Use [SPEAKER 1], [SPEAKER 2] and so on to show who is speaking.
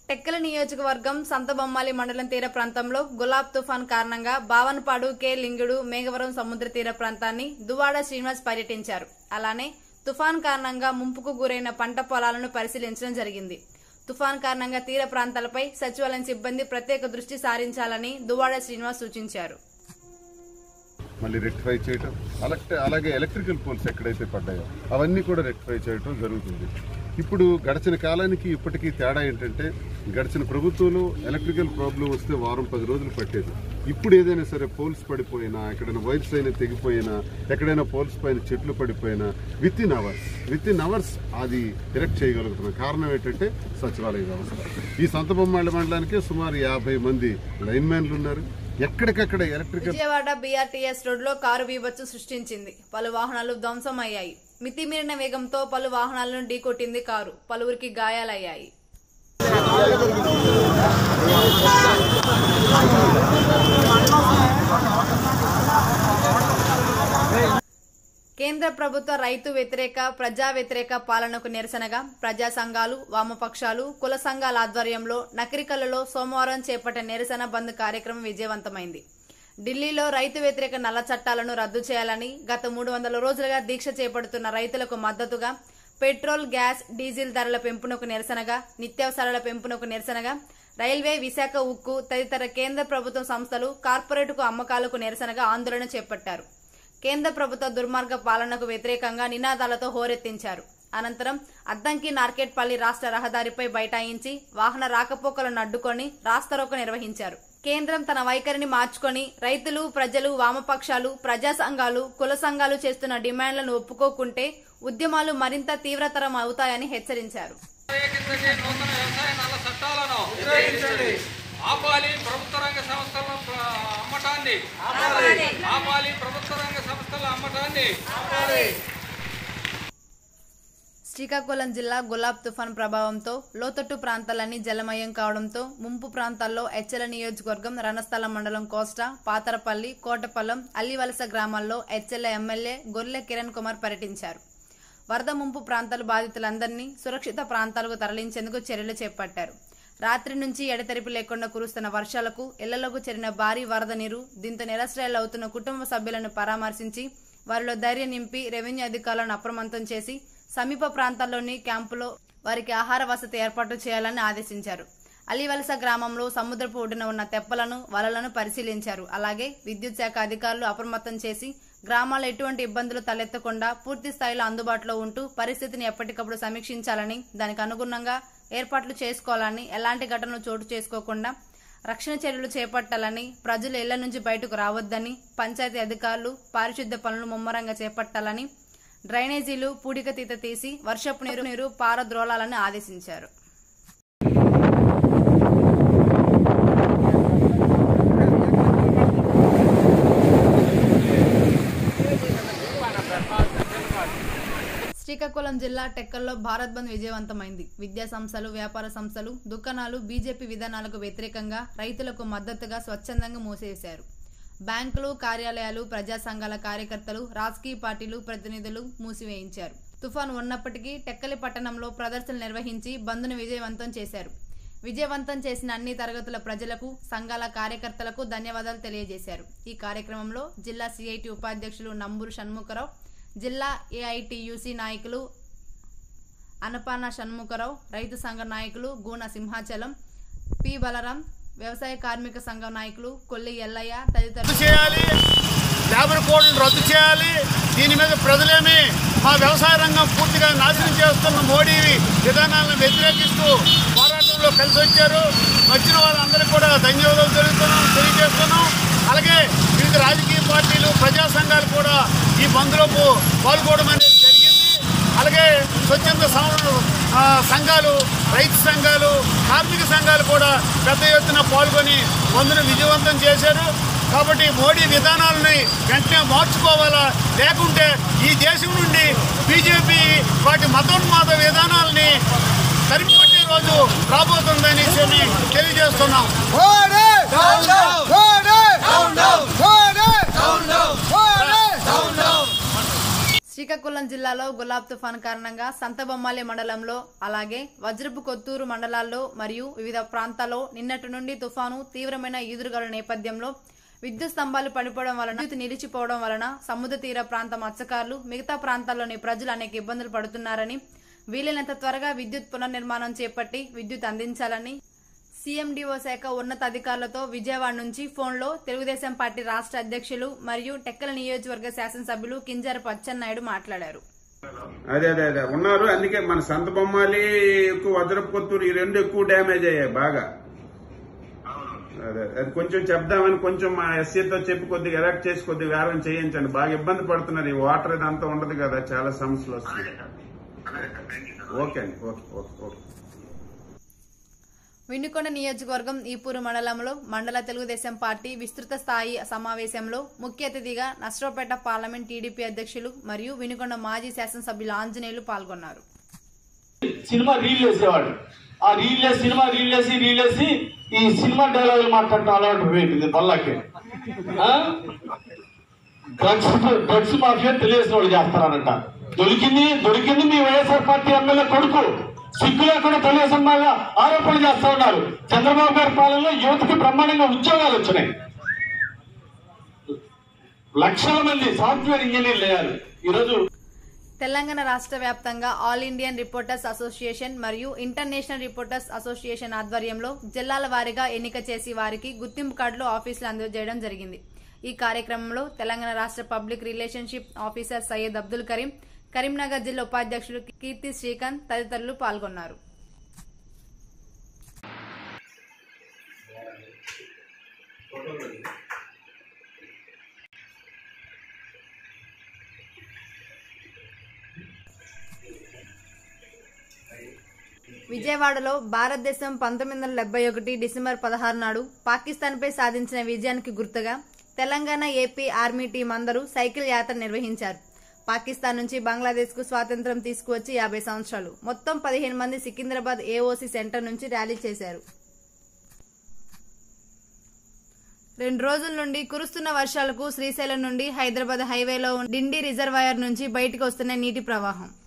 [SPEAKER 1] టెక్కల నియోజకవర్గం సంతబొమ్మాలి మండలం తీర ప్రాంతంలో గులాబ్ తుఫాన్ కారణంగా బావనపాడు కే లింగుడు మేఘవరం సముద్ర తీర ప్రాంతాన్ని దువాడ శ్రీనివాస్ పర్యటించారు అలానే తుఫాన్ కారణంగా ముంపుకు గురైన పంట పొలాలను పరిశీలించడం జరిగింది తుఫాన్ కారణంగా తీర ప్రాంతాలపై సచివాలయం సిబ్బంది ప్రత్యేక దృష్టి సారించాలని దువాడ శ్రీనివాస్ సూచించారు
[SPEAKER 2] మళ్ళీ రెక్టిఫై చేయటం అలాగే అలాగే ఎలక్ట్రికల్ పోల్స్ ఎక్కడైతే పడ్డాయో అవన్నీ కూడా రెక్టిఫై చేయటం జరుగుతుంది ఇప్పుడు గడిచిన కాలానికి ఇప్పటికీ తేడా ఏంటంటే గడిచిన ప్రభుత్వంలో ఎలక్ట్రికల్ ప్రాబ్లం వస్తే వారం పది రోజులు పట్టేది ఇప్పుడు ఏదైనా సరే పోల్స్ పడిపోయినా ఎక్కడైనా వైర్స్ అయినా తెగిపోయినా ఎక్కడైనా పోల్స్ పైన చెట్లు పడిపోయినా within hours within hours అది ఎరెక్ట్ చేయగలుగుతున్నాం కారణం ఏంటంటే సచివాలయ వ్యవస్థ ఈ సంత బొమ్మాళ్ళ మండలానికే సుమారు యాభై మంది లైన్ మ్యాన్లు ఉన్నారు ఎక్కడికక్కడ ఎలక్ట్రికల్
[SPEAKER 1] విజయవాడ బీఆర్టీఎస్ రోడ్లో కారు బీభత్సు సృష్టించింది పలు వాహనాలు ధ్వంసం అయ్యాయి మితిమీరిన వేగంతో పలు వాహనాలను ఢీకొట్టింది కారు పలువురికి గాయాలయ్యాయి కేంద్ర ప్రభుత్వ రైతు వ్యతిరేక ప్రజా వ్యతిరేక పాలనకు నిరసనగా ప్రజా సంఘాలు వామపక్షాలు కుల సంఘాల ఆధ్వర్యంలో నకరికల్లులో సోమవారం చేపట్టిన నిరసన బంద్ కార్యక్రమం విజయవంతమైంది ఢిల్లీలో రైతు వ్యతిరేక నల్ల చట్టాలను రద్దు చేయాలని గత మూడు వందల రోజులుగా దీక్ష చేపడుతున్న రైతులకు మద్దతుగా పెట్రోల్ గ్యాస్ డీజిల్ ధరల పెంపునకు నిరసనగా నిత్యావసరాల పెంపునకు నిరసనగా రైల్వే విశాఖ ఉక్కు తదితర కేంద్ర ప్రభుత్వ సంస్థలు కార్పొరేటుకు అమ్మకాలకు నిరసనగా ఆందోళన చేపట్టారు కేంద్ర ప్రభుత్వ దుర్మార్గ పాలనకు వ్యతిరేకంగా నినాదాలతో హోరెత్తించారు అనంతరం అద్దంకి నార్కెట్పల్లి రాష్ట్ర రహదారిపై బైఠాయించి వాహన రాకపోకలను అడ్డుకొని రాస్తారోక నిర్వహించారు కేంద్రం తన వైఖరిని మార్చుకొని రైతులు ప్రజలు వామపక్షాలు ప్రజా సంఘాలు కుల సంఘాలు చేస్తున్న డిమాండ్లను ఒప్పుకోకుంటే ఉద్యమాలు మరింత తీవ్రతరం అవుతాయని హెచ్చరించారు
[SPEAKER 3] వ్యతిరేకించండి నూతన వ్యవసాయ నల్ల చట్టాలను ఆపాలి ప్రభుత్వ రంగ సంస్థల ప్ర- అమ్మటాన్ని ఆపాలి ప్రభుత్వ రంగ సంస్థల అమ్మటాన్ని
[SPEAKER 1] శ్రీకాకుళం జిల్లా గులాబ్ తుఫాన్ ప్రభావంతో లోతట్టు ప్రాంతాలన్నీ జలమయం కావడంతో ముంపు ప్రాంతాల్లో ఎచ్చల నియోజకవర్గం రణస్థలం మండలం కోస్టా పాతరపల్లి కోటపల్లం అల్లివలస గ్రామాల్లో ఎచ్చెల ఎమ్మెల్యే గొర్రె కిరణ్ కుమార్ పర్యటించారు వరద ముంపు ప్రాంతాల బాధితులందరినీ సురక్షిత ప్రాంతాలకు తరలించేందుకు చర్యలు చేపట్టారు రాత్రి నుంచి ఎడతెరిపి లేకుండా కురుస్తున్న వర్షాలకు ఇళ్లలోకి చేరిన భారీ వరద నీరు దీంతో నిరాశ్రయాలవుతున్న కుటుంబ సభ్యులను పరామర్శించి వారిలో ధైర్యం నింపి రెవెన్యూ అధికారులను అప్రమత్తం చేసి సమీప ప్రాంతాల్లోని క్యాంపులో వారికి ఆహార వసతి ఏర్పాటు చేయాలని ఆదేశించారు అలివలస గ్రామంలో సముద్రపు ఒడ్డున ఉన్న తెప్పలను వలలను పరిశీలించారు అలాగే విద్యుత్ శాఖ అధికారులు అప్రమత్తం చేసి గ్రామాల్లో ఎటువంటి ఇబ్బందులు తలెత్తకుండా పూర్తి స్థాయిలో అందుబాటులో ఉంటూ పరిస్థితిని ఎప్పటికప్పుడు సమీక్షించాలని దానికి అనుగుణంగా ఏర్పాట్లు చేసుకోవాలని ఎలాంటి ఘటనలు చోటు చేసుకోకుండా రక్షణ చర్యలు చేపట్టాలని ప్రజలు ఇళ్ల నుంచి బయటకు రావద్దని పంచాయతీ అధికారులు పారిశుద్ధ్య పనులు ముమ్మరంగా చేపట్టాలని డ్రైనేజీలు పూడికతీత తీసి వర్షపు నీరు నీరు పారద్రోలాలని ఆదేశించారు శ్రీకాకుళం జిల్లా టెక్కల్లో భారత్ బంద్ విజయవంతమైంది విద్యా సంస్థలు వ్యాపార సంస్థలు దుకాణాలు బీజేపీ విధానాలకు వ్యతిరేకంగా రైతులకు మద్దతుగా స్వచ్ఛందంగా మూసేశారు బ్యాంకులు కార్యాలయాలు ప్రజా సంఘాల కార్యకర్తలు రాజకీయ పార్టీలు ప్రతినిధులు మూసివేయించారు తుఫాన్ ఉన్నప్పటికీ టెక్కలి పట్టణంలో ప్రదర్శనలు నిర్వహించి బంద్ను విజయవంతం చేశారు విజయవంతం చేసిన అన్ని తరగతుల ప్రజలకు సంఘాల కార్యకర్తలకు ధన్యవాదాలు తెలియజేశారు ఈ కార్యక్రమంలో జిల్లా సిఐటి ఉపాధ్యక్షులు నంబూరు షణ్ముఖరావు జిల్లా ఏఐటియుసి నాయకులు అనపాన షణ్ముఖరావు రైతు సంఘ నాయకులు గూన సింహాచలం పి బలరాం వ్యవసాయ కార్మిక సంఘం నాయకులు కొల్లి ఎల్లయ్య తదితరులు
[SPEAKER 4] రద్దు చేయాలి లేబర్ కోడ్లు రద్దు చేయాలి దీని మీద ప్రజలేమి మా వ్యవసాయ రంగం పూర్తిగా నాశనం చేస్తున్న మోడీ విధానాలను వ్యతిరేకిస్తూ పోరాటంలో కలిసి వచ్చారు వచ్చిన వాళ్ళందరికీ కూడా ధన్యవాదాలు తెలుస్తున్నాం తెలియజేస్తున్నాం అలాగే వివిధ రాజకీయ పార్టీలు ప్రజా సంఘాలు కూడా ఈ బంద్లో పో- పాల్గొనడం అనేది జరిగింది అలాగే స్వచ్ఛంద సం- ఆ, సంఘాలు రైతు సంఘాలు కార్మిక సంఘాలు కూడా పెద్ద ఎత్తున పాల్గొని బంద్ను విజయవంతం చేశారు కాబట్టి మోడీ విధానాలని వెంటనే మార్చుకోవాలా లేకుంటే ఈ దేశం నుండి బీజేపీ వాటి మతోన్మాద విధానాలని తరిమికొట్టే రోజు రాబోతుందని చెప్పి తెలియజేస్తున్నాం
[SPEAKER 1] శ్రీ శ్రీకాకుళం జిల్లాలో గులాబ్ తుఫాన్ కారణంగా సంతబొమ్మాలి మండలంలో అలాగే వజ్రపు కొత్తూరు మండలాల్లో మరియు వివిధ ప్రాంతాల్లో నిన్నటి నుండి తుఫాను తీవ్రమైన ఈదురుగాల నేపథ్యంలో విద్యుత్ స్తంభాలు పడిపోవడం వలన విద్యుత్ నిలిచిపోవడం వలన సముద్ర తీర ప్రాంత మత్స్యకారులు మిగతా ప్రాంతాల్లోని ప్రజలు అనేక ఇబ్బందులు పడుతున్నారని వీలైనంత త్వరగా విద్యుత్ పునర్నిర్మాణం చేపట్టి విద్యుత్ అందించాలని సీఎండీఓ శాఖ ఉన్నతాధికారులతో విజయవాడ నుంచి ఫోన్లో తెలుగుదేశం పార్టీ రాష్ట్ర అధ్యక్షులు మరియు టెక్కల నియోజకవర్గ శాసనసభ్యులు కింజారపు అచ్చెన్నాయుడు మాట్లాడారు
[SPEAKER 5] అదే అదే అదే ఉన్నారు అందుకే మన సంత బొమ్మాలి ఎక్కువ వజ్రపు కొత్తూరు ఈ రెండు ఎక్కువ డ్యామేజ్ అయ్యాయి బాగా అదే అది కొంచెం చెప్దామని కొంచెం మా ఎస్సీతో చెప్పి కొద్దిగా ఎలక్ట్ చేసి కొద్దిగా వేరం చేయించండి బాగా ఇబ్బంది పడుతున్నారు ఈ వాటర్ ఇదంతా ఉండదు కదా చాలా సమస్యలు వస్తున్నాయి ఓకే అండి ఓకే ఓకే ఓకే
[SPEAKER 1] వినుకొండ నియోజకవర్గం ఈపూరు మండలంలో మండల తెలుగుదేశం పార్టీ విస్తృత స్థాయి సమావేశంలో ముఖ్య అతిథిగా నష్టపేట పార్లమెంట్ టీడీపీ అధ్యక్షులు మరియు వినుకొండ మాజీ శాసనసభ్యులు ఆంజనేయులు పాల్గొన్నారు
[SPEAKER 6] సినిమా రీల్ వేసేవాడు ఆ రీల్ వేసి సినిమా రీల్ వేసి రీల్ వేసి ఈ సినిమా డైలాగులు మాట్లాడటం అలవాటు పోయింది పల్లకి డ్రగ్స్ డ్రగ్స్ మాఫియా తెలియసిన వాళ్ళు చేస్తారనంట దొరికింది దొరికింది మీ వైఎస్ఆర్ పార్టీ ఎమ్మెల్యే కొడుకు సిగ్గు లేకుండా తెలుగుదేశం మీద ఆరోపణలు చేస్తా ఉన్నారు చంద్రబాబు గారి పాలనలో యువతకి బ్రహ్మాండంగా ఉద్యోగాలు వచ్చినాయి లక్షల మంది సాఫ్ట్వేర్ ఇంజనీర్లు అయ్యారు ఈరోజు
[SPEAKER 1] తెలంగాణ రాష్ట్ర వ్యాప్తంగా ఆల్ ఇండియన్ రిపోర్టర్స్ అసోసియేషన్ మరియు ఇంటర్నేషనల్ రిపోర్టర్స్ అసోసియేషన్ ఆధ్వర్యంలో జిల్లాల వారీగా ఎన్నిక చేసి వారికి గుర్తింపు కార్డులు ఆఫీసులు అందజేయడం జరిగింది ఈ కార్యక్రమంలో తెలంగాణ రాష్ట్ర public relationship officer Syed Abdul Kareem Karimnagar జిల్లా ఉపాధ్యక్షులు కీర్తి శ్రీకాంత్ తదితరులు పాల్గొన్నారు విజయవాడలో భారతదేశం పంతొమ్మిది వందల డెబ్బై ఒకటి డిసెంబర్ పదహారు నాడు పాకిస్తాన్పై సాధించిన విజయానికి గుర్తుగా తెలంగాణ ఏపీ ఆర్మీ టీం అందరూ సైకిల్ యాత్ర నిర్వహించారు పాకిస్తాన్ నుంచి బంగ్లాదేశ్ కు స్వాతంత్రం తీసుకువచ్చి యాభై సంవత్సరాలు మొత్తం పదిహేను మంది సికింద్రాబాద్ ఏఓసీ సెంటర్ నుంచి ర్యాలీ చేశారు రెండు రోజుల నుండి కురుస్తున్న వర్షాలకు శ్రీశైలం నుండి హైదరాబాద్ హైవేలో ఉన్న డిండి రిజర్వాయర్ నుంచి బయటకు వస్తున్న నీటి ప్రవాహం